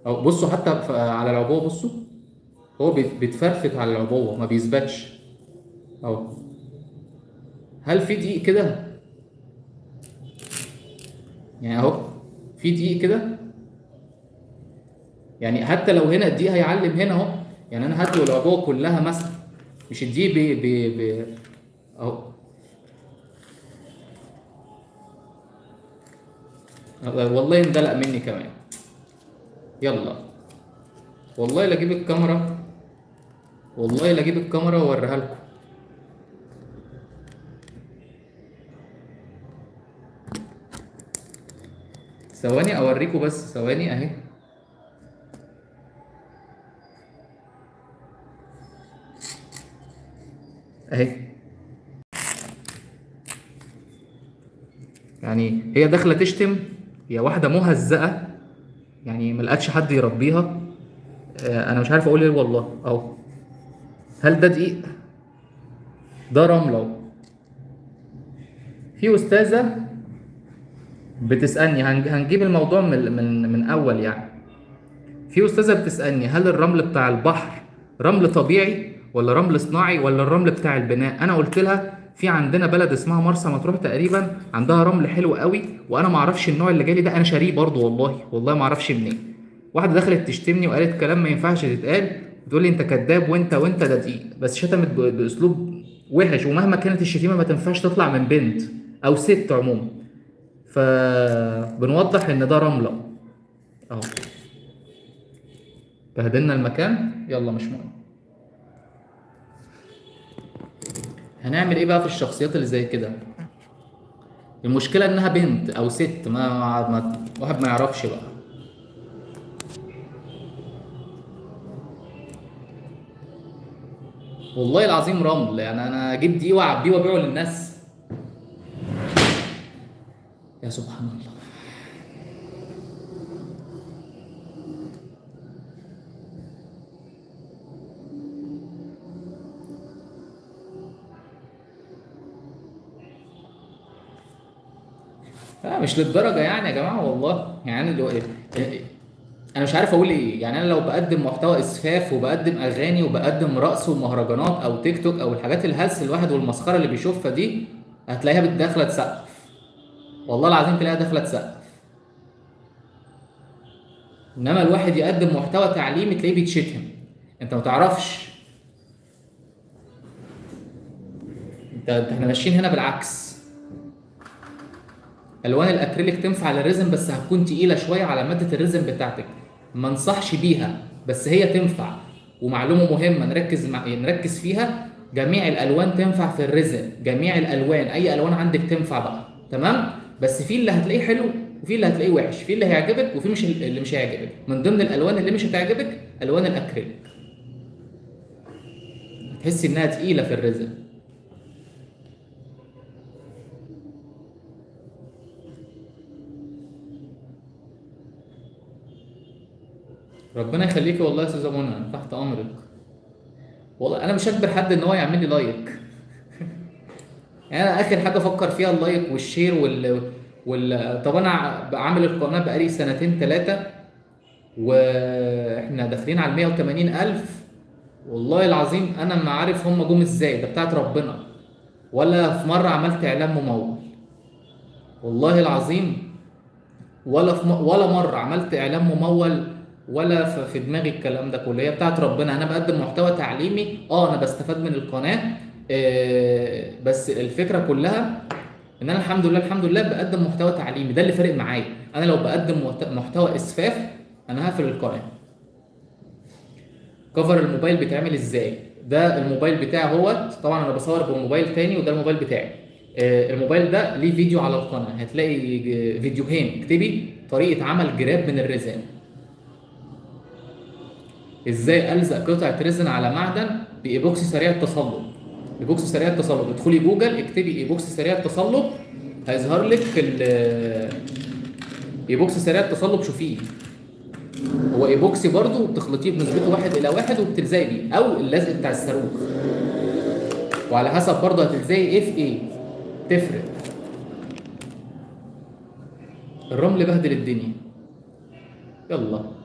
أو بصوا حتى ف- على العبوة بصوا هو بيت- بيتفرفت على العبوة ما بيثبتش اهو هل في دقيق كده يعني اهو في دقيق كده يعني حتى لو هنا الدقيق هيعلم هنا اهو يعني انا هات له العبوه كلها مثلا مش الدقيق بي بي بي اهو والله اندلق مني كمان يلا والله لا اجيب الكاميرا والله لا اجيب الكاميرا واوريها لكم ثواني اوريكم بس ثواني اهي اهي يعني هي داخله تشتم هي واحده مهزأه يعني ما لقتش حد يربيها آه، انا مش عارف اقول ايه والله اهو هل ده دقيق ده رمله في استاذه بتسالني هنج- هنجيب الموضوع من من من اول يعني في استاذه بتسالني هل الرمل بتاع البحر رمل طبيعي ولا رمل صناعي ولا الرمل بتاع البناء انا قلت لها في عندنا بلد اسمها مرسى مطروح تقريبا عندها رمل حلو قوي وانا ما اعرفش النوع اللي جالي ده انا شاريه برضو والله والله ما اعرفش منين واحده دخلت تشتمني وقالت كلام ما ينفعش تتقال بتقول لي انت كذاب وانت وانت ده دقيق بس شتمت ب- باسلوب وحش ومهما كانت الشتيمه ما تنفعش تطلع من بنت او ست عموما فبنوضح ان ده رمله اهو بهدلنا المكان يلا مش مهم هنعمل ايه بقى في الشخصيات اللي زي كده المشكله انها بنت او ست ما, ما, ما واحد ما يعرفش بقى والله العظيم رمل يعني انا اجيب دي واعبيه وابيعه للناس يا سبحان الله لا مش للدرجه يعني يا جماعه والله يعني لو انا مش عارف اقول ايه يعني انا لو بقدم محتوى اسفاف وبقدم اغاني وبقدم رقص ومهرجانات او تيك توك او الحاجات الهلس الواحد والمسخره اللي بيشوفها دي هتلاقيها داخله تسقف والله العظيم تلاقيها داخله تسقف انما الواحد يقدم محتوى تعليمي تلاقيه بيتشتم انت ما تعرفش انت انت احنا ماشيين هنا بالعكس الوان الاكريليك تنفع للريزم بس هتكون تقيله شويه على ماده الريزم بتاعتك ما انصحش بيها بس هي تنفع ومعلومه مهمه نركز مع... نركز فيها جميع الالوان تنفع في الريزم جميع الالوان اي الوان عندك تنفع بقى تمام بس في اللي هتلاقيه حلو وفي اللي هتلاقيه وحش في اللي هيعجبك وفي مش اللي مش هيعجبك من ضمن الالوان اللي مش هتعجبك الوان الاكريليك تحسي انها تقيله في الريزم ربنا يخليكي والله يا استاذه منى تحت امرك والله انا مش هجبر حد ان هو يعمل لي لايك يعني انا اخر حاجه افكر فيها اللايك والشير وال وال طب انا عامل القناه بقالي سنتين ثلاثه واحنا داخلين على 180 الف والله العظيم انا ما عارف هم جم ازاي ده بتاعت ربنا ولا في مره عملت اعلان ممول والله العظيم ولا في م... ولا مره عملت اعلان ممول ولا في في دماغي الكلام ده كله هي بتاعت ربنا انا بقدم محتوى تعليمي اه انا بستفاد من القناه آه بس الفكره كلها ان انا الحمد لله الحمد لله بقدم محتوى تعليمي ده اللي فارق معايا انا لو بقدم محت- محتوى اسفاف انا هقفل القناه كفر الموبايل بيتعمل ازاي ده الموبايل بتاعي اهوت طبعا انا بصور بموبايل تاني وده الموبايل بتاعي آه، الموبايل ده ليه فيديو على القناه هتلاقي ج- فيديوهين اكتبي طريقه عمل جراب من الرزان ازاي الزق قطعه ريزن على معدن بايبوكسي سريع التصلب ايبوكسي سريع التصلب ادخلي جوجل اكتبي ايبوكسي سريع التصلب هيظهر لك ال ايبوكسي سريع التصلب شوفيه هو ايبوكسي برضو بتخلطيه بنسبته واحد الى واحد وبتلزقي بيه او اللزق بتاع الصاروخ وعلى حسب برضه هتلزقي ايه في ايه تفرق الرمل بهدل الدنيا يلا